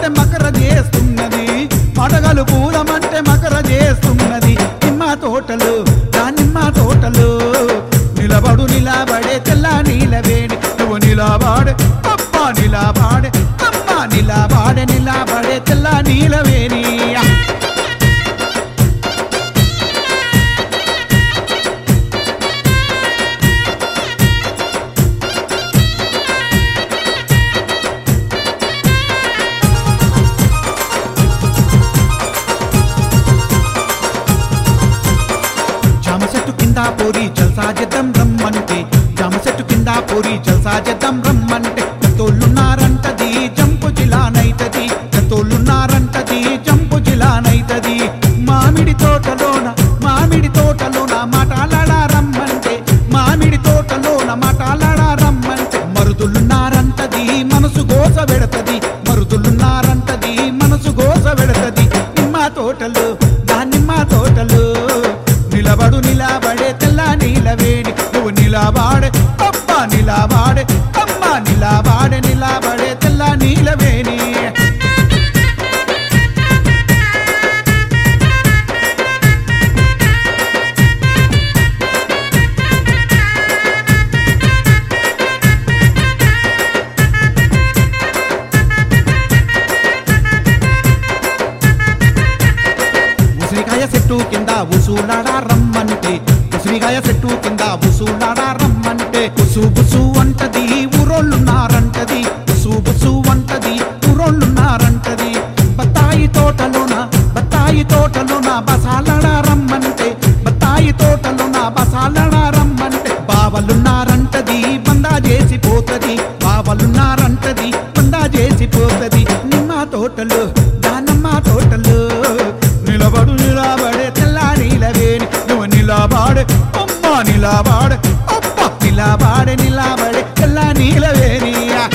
పూదమంటే మకర చేస్తున్నది పడగలు పూదమంటే మకర చేస్తున్నది నిమ్మ తోటలు నా నిమ్మ తోటలు నిలబడు నిలబడే తెల్ల నీలవేణి నువ్వు నిలబడే అప్ప నిలబడే అమ్మ నిలబడే నిలబడే తెల్ల నీలవేణి జామ చెట్టు కింద పోరి జల్సా చేద్దాం రమ్మంటే జామ చెట్టు కింద పోరి జల్సా చేద్దాం రమ్మంటే జంతువులున్నారంటది జంపు జిలానైతది జంతువులున్నారంటది జంపు జిలానైతది మామిడి తోటలోన మామిడి తోటలోన మాటాలాడా రమ్మంటే మామిడి తోటలోన మాటాలాడా రమ్మంటే మరుదులున్నారంటది మనసు గోస పెడతది మరుదులున్నారంటది మనసు గోస పెడతది నిమ్మ తోటలు దానిమ్మ తోటలు నిలబడు నిలబడే తెల్ల నీలవేణి నువ్వు నిలబాడే అప్ప నిలబాడే అమ్మ నిలబాడే నిలబడే తెల్ల నీలవేణి ఉసిరికాయ చెట్టు కింద ఉసూలాడా రమ్మంటే ఉసిరికాయ చెట్టు కింద ఉసూలాడా రమ్మంటే ఉసు బుసు అంటది ఊరోళ్ళున్నారంటది ఉసు బుసు అంటది ఊరోళ్ళున్నారంటది బత్తాయి తోటలోన బత్తాయి తోటలోన బసాలడా రమ్మంటే బత్తాయి తోటలోన బసాలడా రమ్మంటే బావలున్నారంటది బందా చేసిపోతది బావలున్నారంటది బందా చేసిపోతది నిమ్మ తోటలు దానమ్మ తోటలు నిలబడు నిలబడే తెల్ల నీలవేణి నువ్వు నిలబాడే అమ్మ నిలబాడే అప్ప నిలబాడే నిలబడే తెల్ల నీలవేణి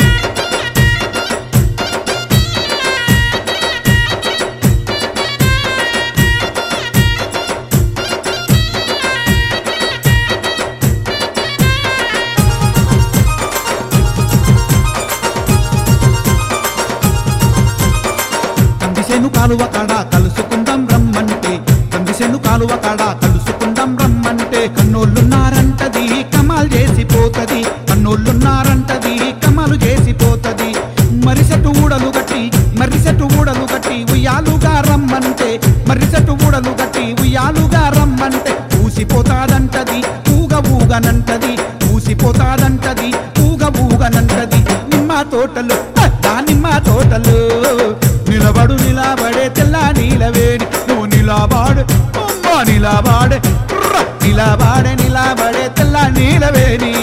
కందిసేను కాలువ కాడ కలుసుకుందాం రమ్మంటే కందిసేను కాలువ కాడ కలుసుకుందాం రమ్మంటే కన్నోళ్ళున్నారంటది కమాల్ చేసిపోతది కన్నోళ్ళున్నారంటది కమాలు చేసిపోతది మరిసెట్టు ఊడలు గట్టి మరిసెట్టు ఊడలు గట్టి ఉయ్యాలుగా రమ్మంటే మరిసెట్టు ఊడలు గట్టి ఉయ్యాలుగా రమ్మంటే ఊసిపోతాదంటది ఊగ ఊగనంటది ఊసిపోతాదంటది ఊగ ఊగనంటది నిమ్మ తోటలు ఆ, దా నిమ్మ తోటలు నిలబడు నిలబడే తెల్ల నీలవేణి నువ్వు నిలబాడు అమ్మ నిలబాడే ర్ర, నిలబాడే నిలబడే తెల్ల నీలవేణి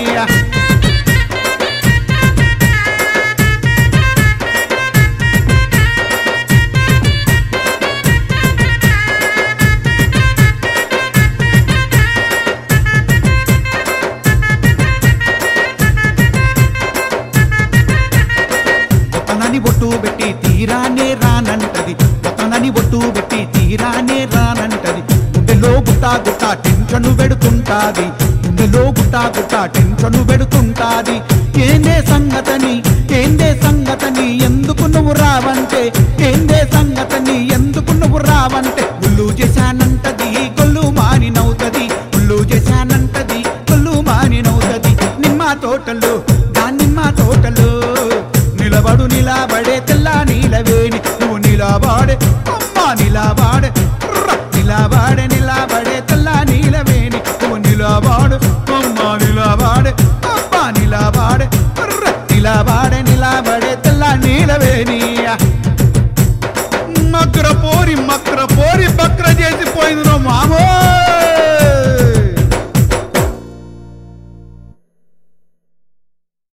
ఒక్కనని బొట్టు పెట్టి తీరానే రానంటది ఒక్కనని బొట్టు పెట్టి తీరానే రానంటది గుండెలో గుట్ట గుట్ట టెన్షన్ పెడుతుంటాది గుండెలో గుట్ట గుట్ట టెన్షన్ పెడుతుంటాది ఏందే సంగతని ఏందే సంగతని ఎందుకు నువ్వు రావంటే ఏందే సంగతని ఎందుకు నువ్వు రావంటే గుళ్ళు చేశానంటది గొల్లు మానినవుతది గుళ్ళు చేశానంటది గొల్లు మానినవుతది నిమ్మ తోటలు దానిమ్మ తోటలు నిలబడు నిలబడే తెల్ల నీలవేణి నువ్వు నిలబడే అమ్మ నిలబడే ర్ర, నిలబడే నిలబడే తెల్ల నీలవేణి నువ్వు నిలబడు అమ్మ నిలబడే అమ్మ నిలబడే ర్ర, నిలబడే నిలబడే తెల్ల నీలవేణి మక్ర పోరి మక్ర పోరి బక్ర చేసిపోయింది